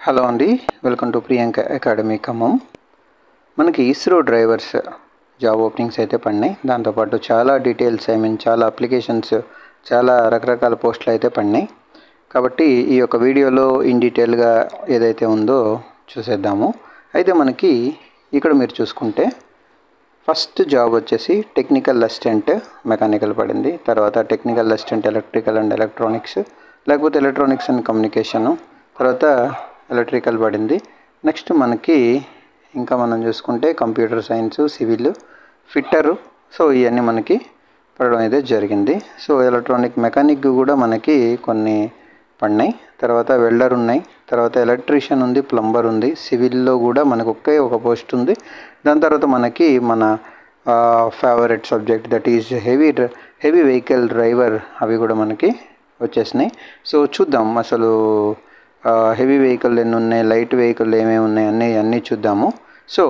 hello అండి welcome to Priyanka academy Khammam మనకి ISRO drivers job openings అయితే పడినాయి దాంతోపాటు చాలా డీటెయిల్స్ ఐ మీన్ చాలా అప్లికేషన్స్ చాలా రకరకాల పోస్టులు అయితే పడినాయి కాబట్టి ఈ యొక్క వీడియోలో ఇన్ డీటెయిల్గా ఏదైతే ఉందో చూసేద్దాము అయితే మనకి ఇక్కడ మీరు చూసుకుంటే ఫస్ట్ జాబ్ వచ్చేసి టెక్నికల్ అసిస్టెంట్ మెకానికల్ పడింది తర్వాత technical assistant electrical and electronics లేకపోతే ఎలక్ట్రానిక్స్ అండ్ కమ్యూనికేషను తర్వాత ఎలక్ట్రికల్ పడింది నెక్స్ట్ మనకి ఇంకా మనం చూసుకుంటే computer science civil fitter so ఇవన్నీ మనకి పడడం అయితే జరిగింది సో ఎలక్ట్రానిక్ మెకానిక్ కూడా మనకి కొన్ని పడినాయి తర్వాత వెల్డర్ ఉన్నాయి తర్వాత ఎలక్ట్రీషియన్ ఉంది ప్లంబర్ ఉంది సివిల్లో కూడా మనకు ఒకే ఒక పోస్ట్ ఉంది దాని తర్వాత మనకి మన favourite subject that is heavy heavy vehicle driver అవి కూడా మనకి వచ్చేసినాయి సో చూద్దాం అసలు హెవీ వెహికల్ ఎన్ని ఉన్నాయి లైట్ వెహికల్ ఏమేమి ఉన్నాయి అన్నీ అన్నీ చూద్దాము సో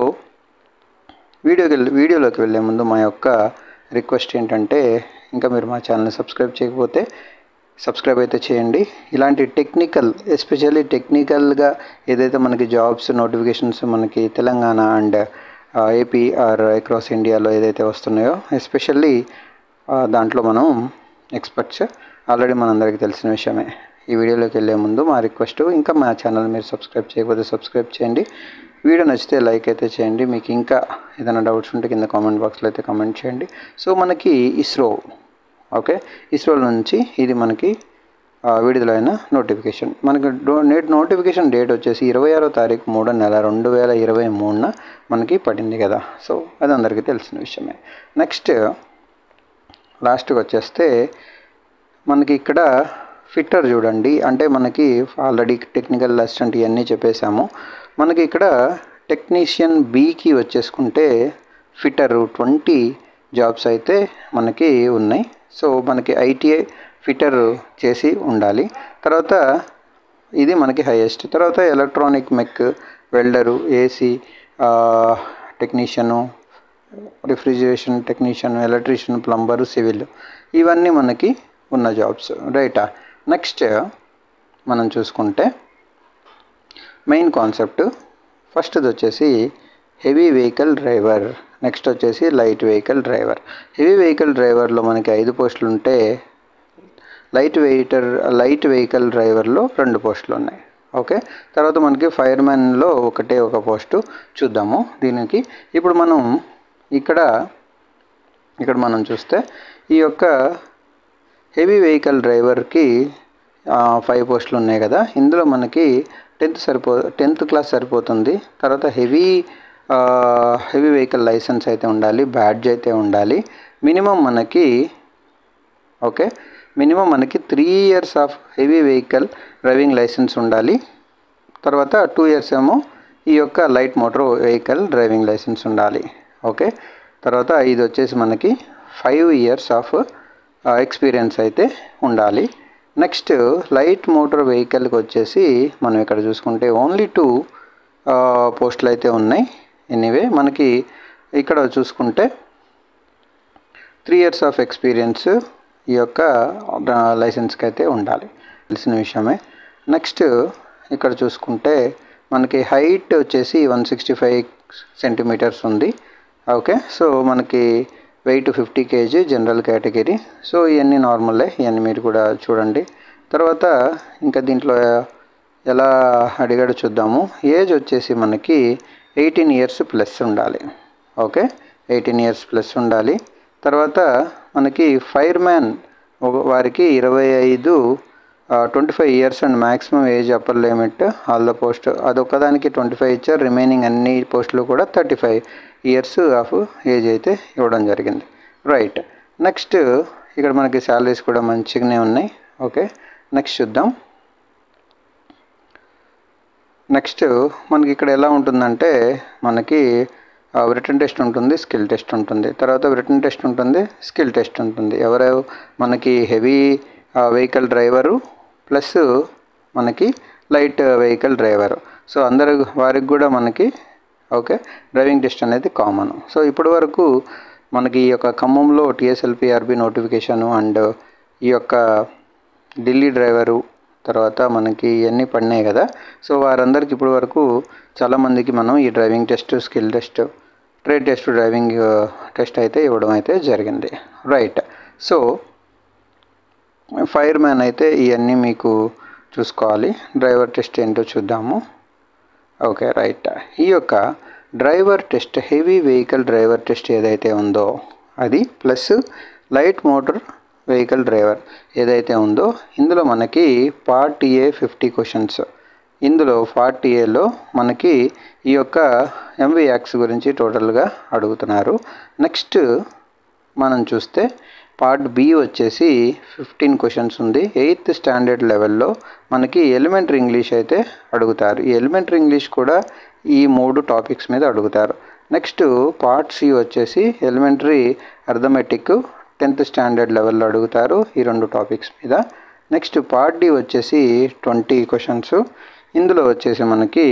వీడియోకి వీడియోలోకి వెళ్ళే ముందు మా యొక్క రిక్వెస్ట్ ఏంటంటే ఇంకా మీరు మా ఛానల్ని సబ్స్క్రైబ్ చేయకపోతే సబ్స్క్రైబ్ అయితే చేయండి ఇలాంటి టెక్నికల్ ఎస్పెషల్లీ టెక్నికల్గా ఏదైతే మనకి జాబ్స్ నోటిఫికేషన్స్ మనకి Telangana and AP or across ఇండియాలో ఏదైతే వస్తున్నాయో ఎస్పెషల్లీ దాంట్లో మనం ఎక్స్పర్ట్స్ ఆల్రెడీ మనందరికీ తెలిసిన విషయమే ఈ వీడియోలోకి వెళ్ళే ముందు మా రిక్వెస్ట్ ఇంకా మా ఛానల్ మీరు సబ్స్క్రైబ్ చేయకపోతే సబ్స్క్రైబ్ చేయండి వీడియో నచ్చితే లైక్ అయితే చేయండి మీకు ఇంకా ఏదైనా డౌట్స్ ఉంటే కింద కామెంట్ బాక్స్లో అయితే కామెంట్ చేయండి సో మనకి ఇస్రో ఓకే ఇస్రో నుంచి ఇది మనకి విడుదలైన నోటిఫికేషన్ మనకి నేటి నోటిఫికేషన్ డేట్ వచ్చేసి ఇరవై ఆరో తారీఖు మూడో నెల రెండు వేల ఇరవై మూడున మనకి పడింది కదా సో అది అందరికీ తెలిసిన విషయమే నెక్స్ట్ లాస్ట్కి వచ్చేస్తే మనకి ఇక్కడ ఫిట్టర్ చూడండి అంటే మనకి ఆల్రెడీ టెక్నికల్ అసిస్టెంట్ ఇవన్నీ చెప్పేశాము మనకి ఇక్కడ టెక్నీషియన్ బీకి వచ్చేసుకుంటే ఫిట్టర్ ట్వంటీ జాబ్స్ అయితే మనకి ఉన్నాయి సో మనకి ఐటీఐ ఫిట్టర్ చేసి ఉండాలి తర్వాత ఇది మనకి హైయెస్ట్ తర్వాత electronic mech welder AC technician refrigeration technician electrician plumber civil ఇవన్నీ మనకి ఉన్న జాబ్స్ రైటా నెక్స్ట్ మనం చూసుకుంటే మెయిన్ కాన్సెప్ట్ ఫస్ట్ది వచ్చేసి హెవీ వెహికల్ డ్రైవర్ నెక్స్ట్ వచ్చేసి light vehicle driver heavy vehicle డ్రైవర్లో మనకి ఐదు పోస్టులు ఉంటే లైట్ వెయిటర్ లైట్ వెహికల్ డ్రైవర్లో రెండు పోస్టులు ఉన్నాయి ఓకే తర్వాత మనకి ఫైర్మ్యాన్లో ఒకటే ఒక పోస్టు చూద్దాము దీనికి ఇప్పుడు మనం ఇక్కడ ఇక్కడ మనం చూస్తే ఈ యొక్క హెవీ వెహికల్ డ్రైవర్కి ఫైవ్ పోస్టులు ఉన్నాయి కదా ఇందులో మనకి టెన్త్ సరిపో టెన్త్ క్లాస్ సరిపోతుంది తర్వాత హెవీ హెవీ వెహికల్ లైసెన్స్ అయితే ఉండాలి బ్యాడ్జ్ అయితే ఉండాలి మినిమం మనకి ఓకే మినిమం మనకి three years of heavy vehicle driving licence ఉండాలి తర్వాత టూ ఇయర్స్ ఏమో ఈ యొక్క light motor vehicle driving licence ఉండాలి ఓకే తర్వాత ఇది వచ్చేసి మనకి ఫైవ్ ఇయర్స్ ఆఫ్ ఎక్స్పీరియన్స్ అయితే ఉండాలి నెక్స్ట్ లైట్ మోటార్ వెహికల్కి వచ్చేసి మనం ఇక్కడ చూసుకుంటే ఓన్లీ టూ పోస్టులు అయితే ఉన్నాయి ఎనీవే మనకి ఇక్కడ చూసుకుంటే త్రీ ఇయర్స్ ఆఫ్ ఎక్స్పీరియన్స్ ఈ యొక్క లైసెన్స్కి అయితే ఉండాలి తెలిసిన విషయమే నెక్స్ట్ ఇక్కడ చూసుకుంటే మనకి హైట్ వచ్చేసి వన్ సిక్స్టీ ఫైవ్ సెంటీమీటర్స్ ఉంది ఓకే సో మనకి weight fifty kg general category so ఇవన్నీ నార్మలే ఇవన్నీ మీరు కూడా చూడండి తర్వాత ఇంకా దీంట్లో ఎలా అడిగాడో చూద్దాము ఏజ్ వచ్చేసి మనకి ఎయిటీన్ ఇయర్స్ ప్లస్ ఉండాలి ఓకే ఎయిటీన్ ఇయర్స్ ప్లస్ ఉండాలి తర్వాత మనకి ఫైర్మ్యాన్ వారికి ఇరవై ఐదు twenty five years and maximum age upper limit all the post అదొక్కదానికి ట్వంటీ ఫైవ్ ఇచ్చారు రిమైనింగ్ అన్ని పోస్టులు కూడా thirty five years of age అయితే ఇవ్వడం జరిగింది రైట్ నెక్స్ట్ ఇక్కడ మనకి శాలరీస్ కూడా మంచిగానే ఉన్నాయి ఓకే నెక్స్ట్ చూద్దాం నెక్స్ట్ మనకి ఇక్కడ ఎలా ఉంటుందంటే మనకి రిటర్న్ టెస్ట్ ఉంటుంది స్కిల్ టెస్ట్ ఉంటుంది తర్వాత రిటర్న్ టెస్ట్ ఉంటుంది స్కిల్ టెస్ట్ ఉంటుంది ఎవరు మనకి హెవీ వెహికల్ డ్రైవరు ప్లస్ మనకి లైట్ వెహికల్ డ్రైవరు సో అందరు వారికి కూడా మనకి ఓకే డ్రైవింగ్ టెస్ట్ అనేది కామన్ సో ఇప్పటి వరకు మనకి ఈ యొక్క ఖమ్మంలో టీఎస్ఎల్పిఆర్బి నోటిఫికేషను అండ్ ఈ యొక్క ఢిల్లీ డ్రైవరు తర్వాత మనకి ఇవన్నీ పడినాయి కదా సో వారందరికి ఇప్పటి వరకు చాలామందికి మనం ఈ driving test skill test trade test driving test అయితే ఇవ్వడం అయితే జరిగింది రైట్ సో ఫైర్ మ్యాన్ అయితే ఇవన్నీ మీకు చూసుకోవాలి డ్రైవర్ టెస్ట్ ఏంటో చూద్దాము ఓకే రైట్ ఈ యొక్క driver test heavy vehicle driver test ఏదైతే ఉందో అది plus light motor vehicle driver ఏదైతే ఉందో ఇందులో మనకి పార్ట్ ఏ ఫిఫ్టీ క్వశ్చన్స్ ఇందులో పార్ట్ ఏలో మనకి ఈ యొక్క ఎంవియాక్స్ గురించి టోటల్గా అడుగుతున్నారు నెక్స్ట్ మనం చూస్తే పార్ట్ బి వచ్చేసి ఫిఫ్టీన్ క్వశ్చన్స్ ఉంది ఎయిత్ స్టాండర్డ్ లెవెల్లో మనకి ఎలిమెంటరీ ఇంగ్లీష్ అయితే అడుగుతారు ఈ ఎలిమెంటరీ ఇంగ్లీష్ కూడా ఈ మూడు టాపిక్స్ మీద అడుగుతారు నెక్స్ట్ పార్ట్ సి వచ్చేసి ఎలిమెంటరీ అర్థమెటిక్ టెన్త్ స్టాండర్డ్ లెవెల్లో అడుగుతారు ఈ రెండు టాపిక్స్ మీద నెక్స్ట్ పార్ట్ డి వచ్చేసి ట్వంటీ క్వశ్చన్స్ ఇందులో వచ్చేసి మనకి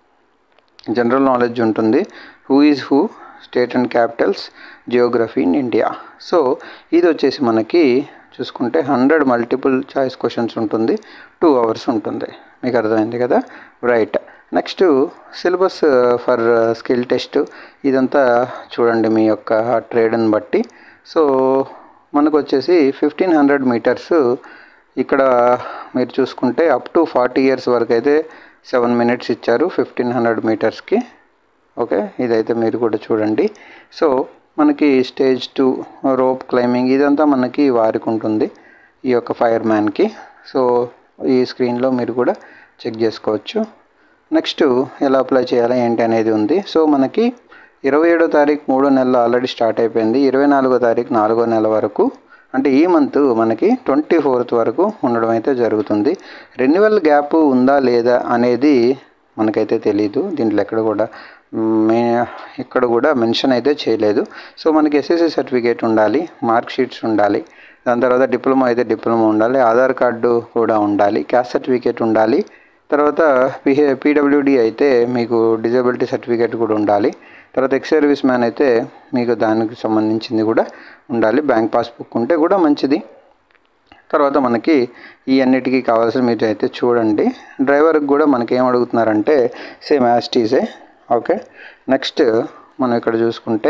జనరల్ నాలెడ్జ్ ఉంటుంది who is who state and capitals geography in India so ఇది వచ్చేసి మనకి చూసుకుంటే హండ్రెడ్ మల్టిపుల్ చాయిస్ క్వశ్చన్స్ ఉంటుంది టూ అవర్స్ ఉంటుంది మీకు అర్థమైంది కదా right next syllabus for skill test ఇదంతా చూడండి మీ యొక్క ట్రేడ్ని బట్టి సో మనకు వచ్చేసి ఫిఫ్టీన్ హండ్రెడ్ మీటర్స్ ఇక్కడ మీరు చూసుకుంటే అప్ టు ఫార్టీ ఇయర్స్ వరకు అయితే సెవెన్ మినిట్స్ ఇచ్చారు ఫిఫ్టీన్ హండ్రెడ్ మీటర్స్కి ఓకే ఇదైతే మీరు కూడా చూడండి సో మనకి స్టేజ్ టూ రోప్ క్లైంబింగ్ ఇదంతా మనకి వారికి ఉంటుంది ఈ యొక్క ఫైర్ మ్యాన్కి సో ఈ స్క్రీన్లో మీరు కూడా చెక్ చేసుకోవచ్చు నెక్స్ట్ ఎలా అప్లై చేయాలి ఏంటి అనేది ఉంది సో మనకి ఇరవై ఏడో తారీఖు మూడో నెలలో ఆల్రెడీ స్టార్ట్ అయిపోయింది ఇరవై నాలుగో తారీఖు నాలుగో నెల వరకు అంటే ఈ మంత్ మనకి ట్వంటీ ఫోర్త్ వరకు ఉండడం అయితే జరుగుతుంది రెన్యువల్ గ్యాప్ ఉందా లేదా అనేది మనకైతే తెలియదు దీంట్లో ఎక్కడ కూడా మే ఇక్కడ కూడా మెన్షన్ అయితే చేయలేదు సో మనకి ఎస్ఎస్సి సర్టిఫికేట్ ఉండాలి మార్క్ షీట్స్ ఉండాలి దాని తర్వాత డిప్లొమా అయితే డిప్లొమా ఉండాలి ఆధార్ కార్డు కూడా ఉండాలి క్యాస్ట్ సర్టిఫికేట్ ఉండాలి తర్వాత పిహె పీడబ్ల్యూడి అయితే మీకు డిజబిలిటీ సర్టిఫికేట్ కూడా ఉండాలి తర్వాత ఎక్స్ సర్వీస్ మ్యాన్ అయితే మీకు దానికి సంబంధించింది కూడా ఉండాలి బ్యాంక్ పాస్బుక్ ఉంటే కూడా మంచిది తర్వాత మనకి ఈ అన్నిటికీ కావాల్సిన మీరు అయితే చూడండి డ్రైవర్కి కూడా మనకి ఏం అడుగుతున్నారంటే సేమ్ యాస్టీసే ఓకే నెక్స్ట్ మనం ఇక్కడ చూసుకుంటే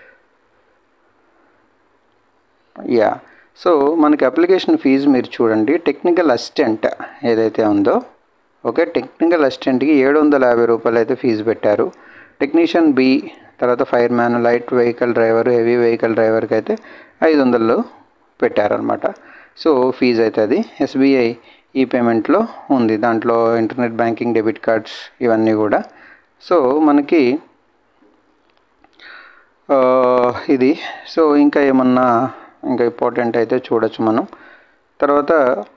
యా సో మనకి అప్లికేషన్ ఫీజు మీరు చూడండి టెక్నికల్ అసిస్టెంట్ ఏదైతే ఉందో ఓకే టెక్నికల్ అసిస్టెంట్కి ఏడు వందల యాభై రూపాయలు అయితే ఫీజు పెట్టారు టెక్నీషియన్ బి తర్వాత fire light vehicle driver heavy vehicle డ్రైవర్కి అయితే ఐదు వందలు పెట్టారనమాట సో ఫీజు అయితే అది ఎస్బీఐ ఈ పేమెంట్లో ఉంది దాంట్లో ఇంటర్నెట్ బ్యాంకింగ్ డెబిట్ కార్డ్స్ ఇవన్నీ కూడా సో మనకి ఇది సో ఇంకా ఏమన్నా ఇంకా ఇంపార్టెంట్ అయితే చూడొచ్చు మనం తర్వాత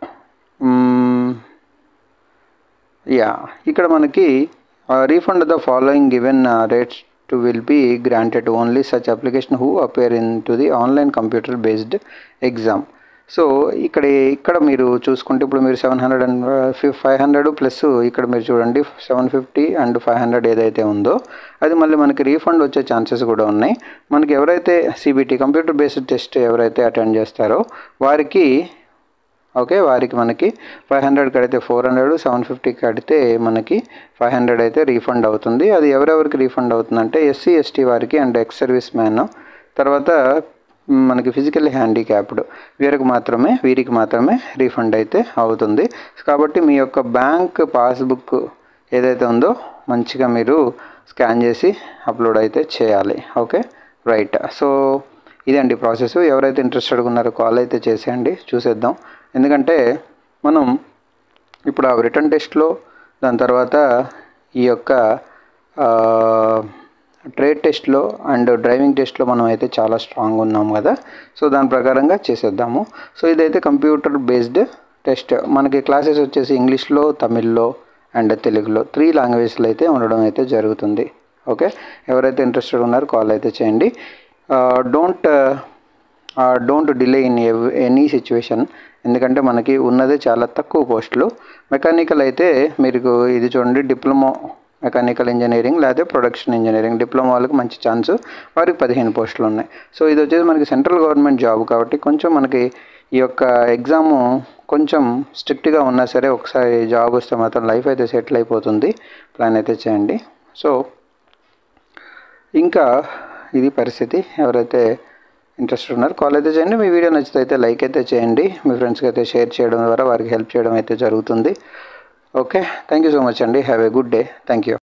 యా ఇక్కడ మనకి refund the following given rates to will be granted only such application who appear in to the online computer based exam so ఇక్కడ ఇక్కడ మీరు చూసుకుంటే ఇప్పుడు మీరు seven hundred and five hundred plus ఇక్కడ మీరు చూడండి seven fifty and five hundred ఏదైతే ఉందో అది మళ్ళీ మనకి రీఫండ్ వచ్చే ఛాన్సెస్ కూడా ఉన్నాయి మనకి ఎవరైతే సిబిటీ కంప్యూటర్ బేస్డ్ టెస్ట్ ఎవరైతే అటెండ్ చేస్తారో వారికి ఓకే వారికి మనకి ఫైవ్ హండ్రెడ్ కడితే ఫోర్ హండ్రెడ్ సెవెన్ ఫిఫ్టీ కడితే మనకి ఫైవ్ హండ్రెడ్ అయితే రీఫండ్ అవుతుంది అది ఎవరెవరికి రీఫండ్ అవుతుందంటే ఎస్సీ ఎస్టీ వారికి అండ్ ఎక్స్ సర్వీస్ మ్యాన్ తర్వాత మనకి ఫిజికల్లీ హ్యాండిక్యాప్డ్ వీరికి మాత్రమే వీరికి మాత్రమే రీఫండ్ అయితే అవుతుంది కాబట్టి మీ యొక్క బ్యాంక్ పాస్బుక్ ఏదైతే ఉందో మంచిగా మీరు స్కాన్ చేసి అప్లోడ్ అయితే చేయాలి ఓకే రైట్ సో ఇదండి ప్రాసెస్ ఎవరైతే ఇంట్రెస్టెడ్ ఉన్నారో కాల్ అయితే చేసేయండి చూసేద్దాం ఎందుకంటే మనం ఇప్పుడు ఆ రిటర్న్ టెస్ట్లో దాని తర్వాత ఈ యొక్క ట్రేడ్ టెస్ట్లో అండ్ డ్రైవింగ్ టెస్ట్లో మనం అయితే చాలా స్ట్రాంగ్ ఉన్నాం కదా సో దాని ప్రకారంగా చేసేద్దాము సో ఇదైతే కంప్యూటర్ బేస్డ్ టెస్ట్ మనకి క్లాసెస్ వచ్చేసి ఇంగ్లీష్లో తమిళ్లో అండ్ తెలుగులో త్రీ లాంగ్వేజ్లో అయితే ఉండడం అయితే జరుగుతుంది ఓకే ఎవరైతే ఇంట్రెస్టెడ్ ఉన్నారో కాల్ అయితే చేయండి don't don't delay in any situation ఎందుకంటే మనకి ఉన్నదే చాలా తక్కువ పోస్టులు మెకానికల్ అయితే మీకు ఇది చూడండి డిప్లొమా మెకానికల్ ఇంజనీరింగ్ లేదా ప్రొడక్షన్ ఇంజనీరింగ్ డిప్లొమా వాళ్ళకి మంచి ఛాన్స్ వారికి పదిహేను పోస్టులు ఉన్నాయి సో ఇది వచ్చేసి మనకి సెంట్రల్ గవర్నమెంట్ జాబ్ కాబట్టి కొంచెం మనకి ఈ యొక్క ఎగ్జాము కొంచెం స్ట్రిక్ట్గా ఉన్నా సరే ఒకసారి జాబ్ వస్తే మాత్రం లైఫ్ అయితే సెటిల్ అయిపోతుంది ప్లాన్ అయితే చేయండి సో ఇంకా ఇది పరిస్థితి ఎవరైతే ఇంట్రెస్ట్ ఉన్నారు కాల్ అయితే చేయండి మీ వీడియో నచ్చితే అయితే లైక్ అయితే చేయండి మీ ఫ్రెండ్స్కి అయితే షేర్ చేయడం ద్వారా వారికి హెల్ప్ చేయడం అయితే జరుగుతుంది okay thank you so much అండి have a good day thank you